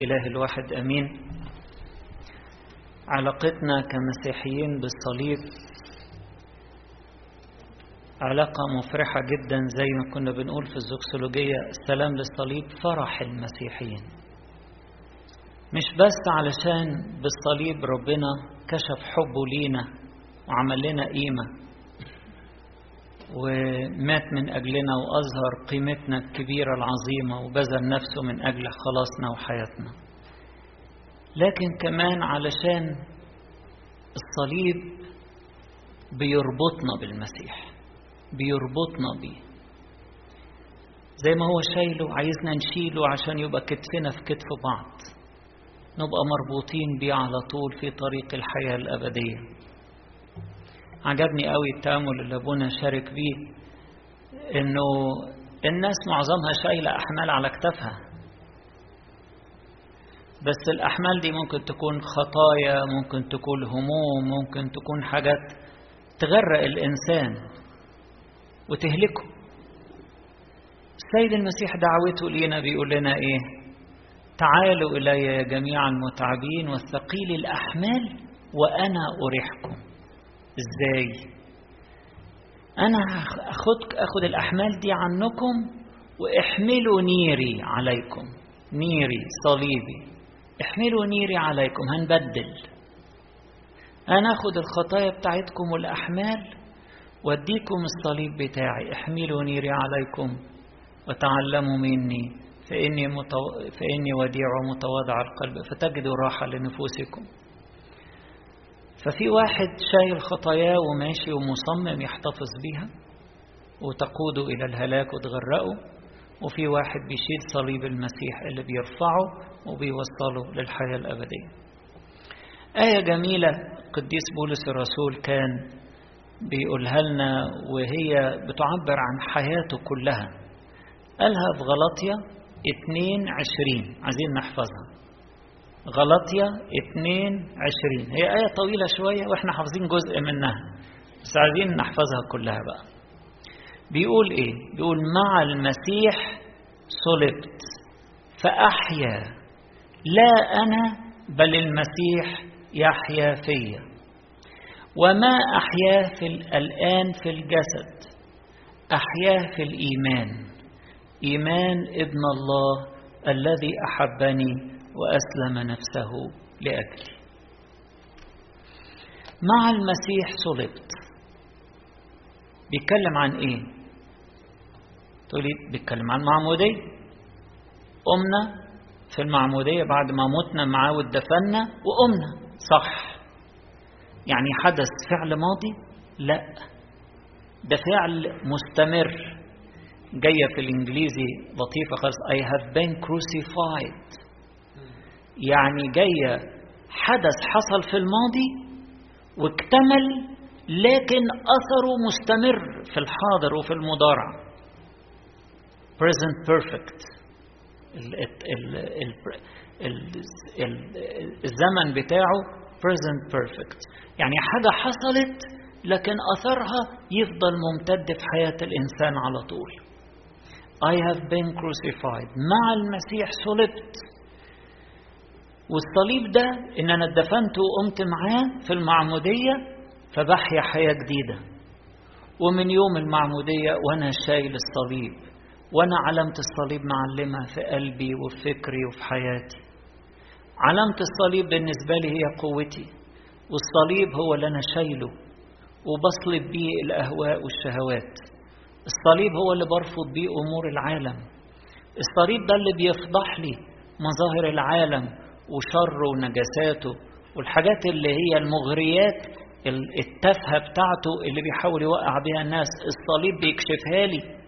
إله الواحد أمين علاقتنا كمسيحيين بالصليب علاقة مفرحة جدا زي ما كنا بنقول في الزوكسولوجية السلام للصليب فرح المسيحيين مش بس علشان بالصليب ربنا كشف حبه لينا وعمل لنا قيمة ومات من أجلنا وأظهر قيمتنا الكبيرة العظيمة وبذل نفسه من أجل خلاصنا وحياتنا لكن كمان علشان الصليب بيربطنا بالمسيح بيربطنا بيه زي ما هو شايله عايزنا نشيله عشان يبقى كتفنا في كتف بعض نبقى مربوطين بيه على طول في طريق الحياة الأبدية عجبني قوي التأمل اللي أبونا شارك بيه إنه الناس معظمها شايلة أحمال على كتافها بس الأحمال دي ممكن تكون خطايا ممكن تكون هموم ممكن تكون حاجات تغرق الإنسان وتهلكه السيد المسيح دعوته لينا بيقول لنا إيه تعالوا إلي يا جميع المتعبين والثقيل الأحمال وأنا أريحكم إزاي أنا أخد, أخد الأحمال دي عنكم واحملوا نيري عليكم نيري صليبي احملوا نيري عليكم هنبدل أنا أخد الخطايا بتاعتكم والأحمال واديكم الصليب بتاعي احملوا نيري عليكم وتعلموا مني فإني, متو... فإني وديع ومتواضع القلب فتجدوا راحة لنفوسكم ففي واحد شايل خطاياه وماشي ومصمم يحتفظ بيها وتقوده إلى الهلاك وتغرقه وفي واحد بيشيل صليب المسيح اللي بيرفعه وبيوصله للحياة الأبدية آية جميلة قديس بولس الرسول كان بيقولها لنا وهي بتعبر عن حياته كلها قالها في غلطية 22 عايزين نحفظها غلطية 22 هي آية طويلة شوية وإحنا حافظين جزء منها بس عايزين نحفظها كلها بقى بيقول إيه بيقول مع المسيح صلبت فأحيا لا أنا بل المسيح يحيا فيا وما أحياه في الآن في الجسد أحياه في الإيمان إيمان ابن الله الذي أحبني وأسلم نفسه لأجلي مع المسيح صلبت بيتكلم عن إيه تقولي بيتكلم عن معمودية قمنا في المعمودية بعد ما متنا معاه واتدفنا وقمنا صح يعني حدث فعل ماضي لا ده فعل مستمر جاية في الإنجليزي لطيفة خالص I have been crucified يعني جاية حدث حصل في الماضي واكتمل لكن أثره مستمر في الحاضر وفي المضارع present perfect ال ال ال ال ال الزمن بتاعه present perfect يعني حاجة حصلت لكن أثرها يفضل ممتد في حياة الإنسان على طول I have been crucified مع المسيح صلبت والصليب ده إن أنا اتدفنت وقمت معاه في المعمودية فبحيا حياة جديدة ومن يوم المعمودية وأنا شايل الصليب وأنا علامة الصليب معلمة في قلبي وفي فكري وفي حياتي علامة الصليب بالنسبة لي هي قوتي والصليب هو اللي أنا شايله وبصلب بيه الأهواء والشهوات الصليب هو اللي برفض بيه أمور العالم الصليب ده اللي بيفضح لي مظاهر العالم وشره ونجاساته والحاجات اللي هي المغريات التافهة بتاعته اللي بيحاول يوقع بيها الناس الصليب بيكشفها لي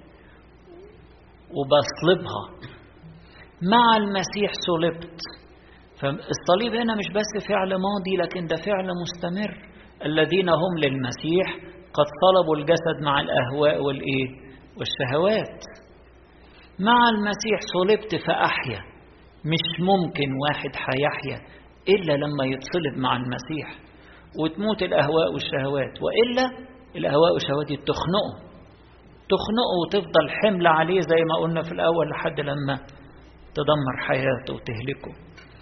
وبصلبها مع المسيح صلبت فالصليب هنا مش بس فعل ماضي لكن ده فعل مستمر الذين هم للمسيح قد طلبوا الجسد مع الأهواء والإيه والشهوات مع المسيح صلبت فأحيا مش ممكن واحد هيحيا إلا لما يتصلب مع المسيح وتموت الأهواء والشهوات وإلا الأهواء والشهوات دي تخنقه تخنقه وتفضل حمل عليه زي ما قلنا في الأول لحد لما تدمر حياته وتهلكه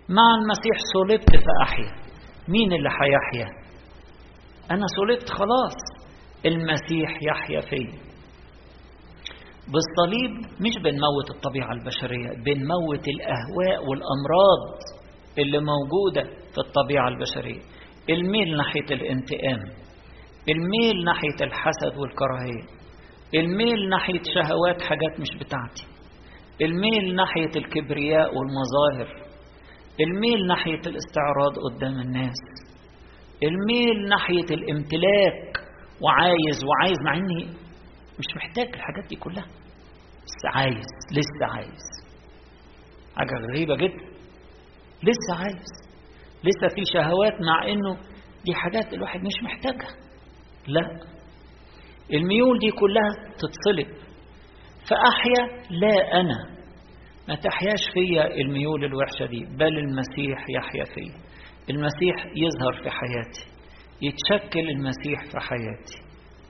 مع المسيح صلبت فأحيا مين اللي هيحيا أنا صلبت خلاص المسيح يحيا فيا بالصليب مش بنموت الطبيعة البشرية بنموت الأهواء والأمراض اللي موجودة في الطبيعة البشرية الميل ناحية الانتقام الميل ناحية الحسد والكراهية الميل ناحية شهوات حاجات مش بتاعتي الميل ناحية الكبرياء والمظاهر الميل ناحية الاستعراض قدام الناس الميل ناحية الامتلاك وعايز وعايز مع اني مش محتاج الحاجات دي كلها بس عايز لسه عايز حاجة غريبة جدا لسه عايز لسه في شهوات مع انه دي حاجات الواحد مش محتاجها لا الميول دي كلها تتصلب فأحيا لا أنا ما تحياش فيا الميول الوحشة دي بل المسيح يحيا فيا المسيح يظهر في حياتي يتشكل المسيح في حياتي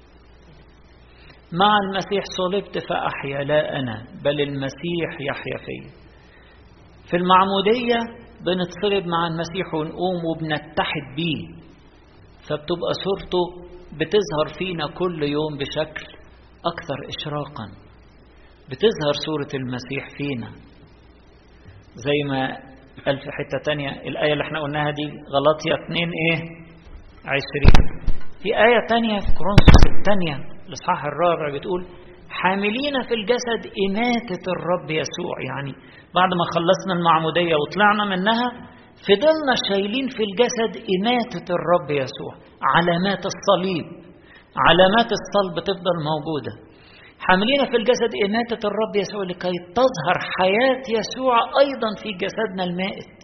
مع المسيح صلبت فأحيا لا أنا بل المسيح يحيا فيا في المعمودية بنتصلب مع المسيح ونقوم وبنتحد بيه فبتبقى صورته بتظهر فينا كل يوم بشكل أكثر إشراقا بتظهر صورة المسيح فينا زي ما قال في حتة تانية الآية اللي احنا قلناها دي غلطية 2 ايه عشرين في آية تانية في كورنثوس الثانية الإصحاح الرابع بتقول حاملين في الجسد إماتة الرب يسوع يعني بعد ما خلصنا المعمودية وطلعنا منها فضلنا شايلين في الجسد إماتة الرب يسوع علامات الصليب علامات الصلب تفضل موجودة حاملين في الجسد إماتة الرب يسوع لكي تظهر حياة يسوع أيضا في جسدنا المائت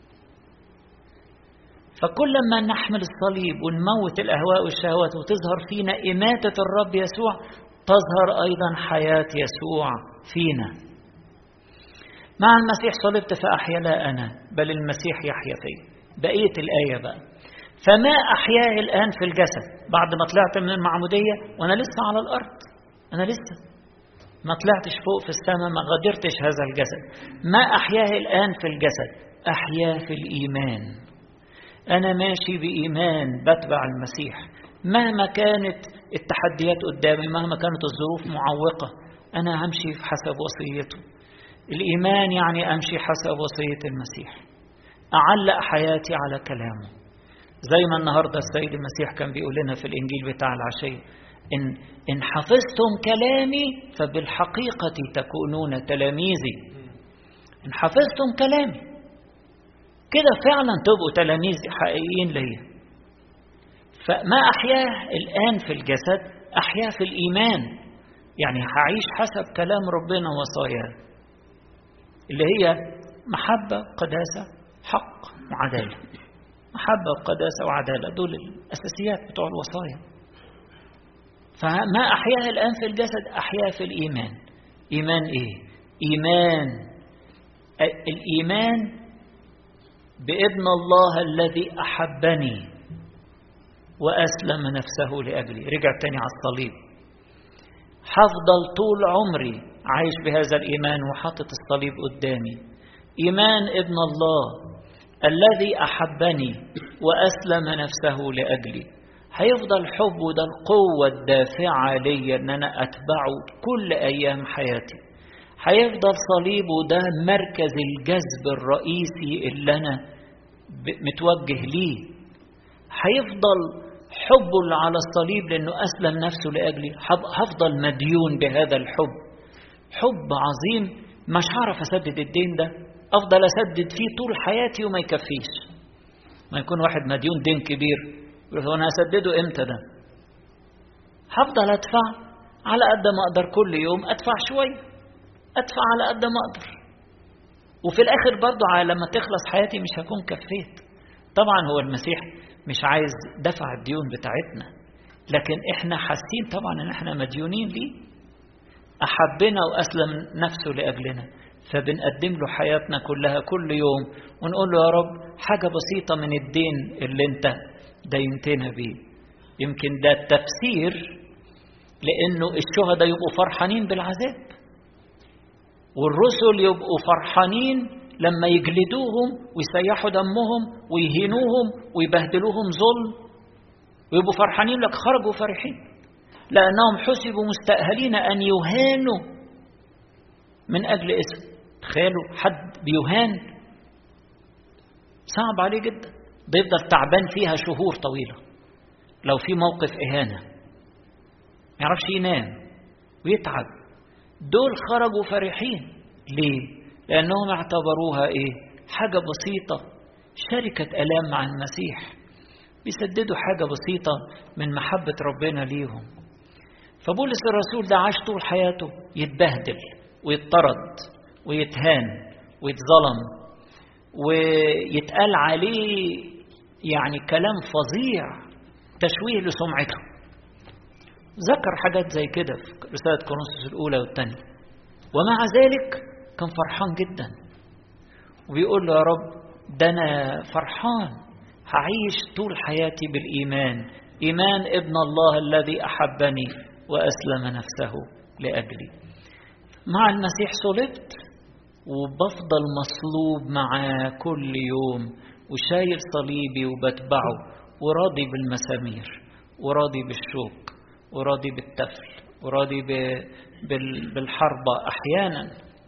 فكل ما نحمل الصليب ونموت الأهواء والشهوات وتظهر فينا إماتة الرب يسوع تظهر أيضا حياة يسوع فينا مع المسيح صلبت فأحيا لا أنا بل المسيح يحيا في بقية الآية بقى فما أحياه الآن في الجسد بعد ما طلعت من المعمودية وأنا لسه على الأرض أنا لسه ما طلعتش فوق في السماء ما غادرتش هذا الجسد ما أحياه الآن في الجسد أحياه في الإيمان أنا ماشي بإيمان بتبع المسيح مهما كانت التحديات قدامي مهما كانت الظروف معوقة أنا همشي حسب وصيته الإيمان يعني أمشي حسب وصية المسيح أعلق حياتي على كلامه زي ما النهاردة السيد المسيح كان بيقول لنا في الإنجيل بتاع العشية إن, إن حفظتم كلامي فبالحقيقة تكونون تلاميذي إن حفظتم كلامي كده فعلا تبقوا تلاميذ حقيقيين ليا فما أحياه الآن في الجسد أحياه في الإيمان يعني هعيش حسب كلام ربنا وصاياه اللي هي محبة قداسة حق وعدالة محبة وقداسة وعدالة دول الأساسيات بتوع الوصايا فما أحياه الآن في الجسد أحياه في الإيمان إيمان إيه؟ إيمان الإيمان بابن الله الذي أحبني وأسلم نفسه لأجلي رجع تاني على الصليب هفضل طول عمري عايش بهذا الإيمان وحاطط الصليب قدامي إيمان ابن الله الذي أحبني وأسلم نفسه لأجلي هيفضل حبه ده القوة الدافعة لي أن أنا أتبعه كل أيام حياتي هيفضل صليبه ده مركز الجذب الرئيسي اللي أنا متوجه ليه هيفضل حبه اللي على الصليب لأنه أسلم نفسه لأجلي هفضل مديون بهذا الحب حب عظيم مش هعرف أسدد الدين ده أفضل أسدد فيه طول حياتي وما يكفيش ما يكون واحد مديون دين كبير يقول أنا أسدده إمتى ده هفضل أدفع على قد ما أقدر كل يوم أدفع شوية أدفع على قد ما أقدر وفي الآخر برضه على لما تخلص حياتي مش هكون كفيت طبعا هو المسيح مش عايز دفع الديون بتاعتنا لكن احنا حاسين طبعا ان احنا مديونين ليه احبنا واسلم نفسه لاجلنا فبنقدم له حياتنا كلها كل يوم ونقول له يا رب حاجه بسيطه من الدين اللي انت دينتنا بيه يمكن ده التفسير لانه الشهداء يبقوا فرحانين بالعذاب والرسل يبقوا فرحانين لما يجلدوهم ويسيحوا دمهم ويهينوهم ويبهدلوهم ظلم ويبقوا فرحانين لك خرجوا فرحين لأنهم حسبوا مستأهلين أن يهانوا من أجل اسم تخيلوا حد بيهان صعب عليه جدا بيفضل تعبان فيها شهور طويلة لو في موقف إهانة ما يعرفش ينام ويتعب دول خرجوا فرحين ليه؟ لأنهم اعتبروها إيه؟ حاجة بسيطة شركة ألام مع المسيح بيسددوا حاجة بسيطة من محبة ربنا ليهم فبولس الرسول ده عاش طول حياته يتبهدل ويطرد ويتهان ويتظلم ويتقال عليه يعني كلام فظيع تشويه لسمعته ذكر حاجات زي كده في رسالة كورنثوس الأولى والثانية ومع ذلك كان فرحان جدا وبيقول له يا رب ده أنا فرحان هعيش طول حياتي بالإيمان إيمان ابن الله الذي أحبني وأسلم نفسه لأجلي مع المسيح صلبت وبفضل مصلوب معاه كل يوم وشايل صليبي وبتبعه وراضي بالمسامير وراضي بالشوك وراضي بالتفل وراضي بالحربة أحيانا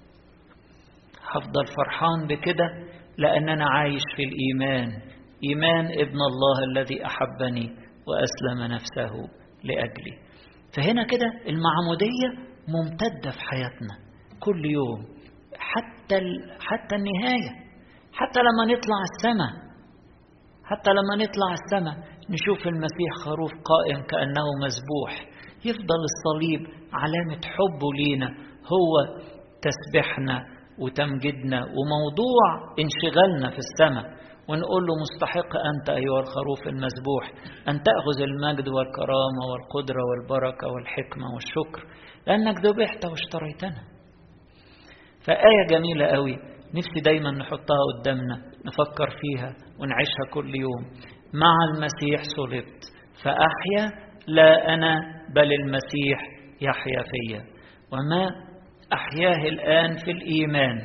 هفضل فرحان بكده لأن أنا عايش في الإيمان إيمان ابن الله الذي أحبني وأسلم نفسه لأجلي فهنا كده المعمودية ممتدة في حياتنا كل يوم حتى حتى النهاية حتى لما نطلع السماء حتى لما نطلع السماء نشوف المسيح خروف قائم كأنه مذبوح يفضل الصليب علامة حبه لينا هو تسبحنا وتمجدنا وموضوع انشغالنا في السماء ونقول له مستحق أنت أيها الخروف المذبوح أن تأخذ المجد والكرامة والقدرة والبركة والحكمة والشكر لأنك ذبحت واشتريتنا فآية جميلة قوي نفسي دايما نحطها قدامنا نفكر فيها ونعيشها كل يوم مع المسيح صلبت فأحيا لا أنا بل المسيح يحيا فيا وما أحياه الآن في الإيمان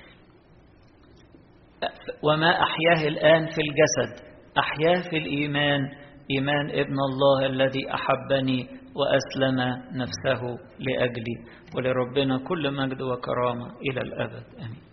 وما أحياه الآن في الجسد أحياه في الإيمان إيمان ابن الله الذي أحبني وأسلم نفسه لأجلي ولربنا كل مجد وكرامة إلى الأبد آمين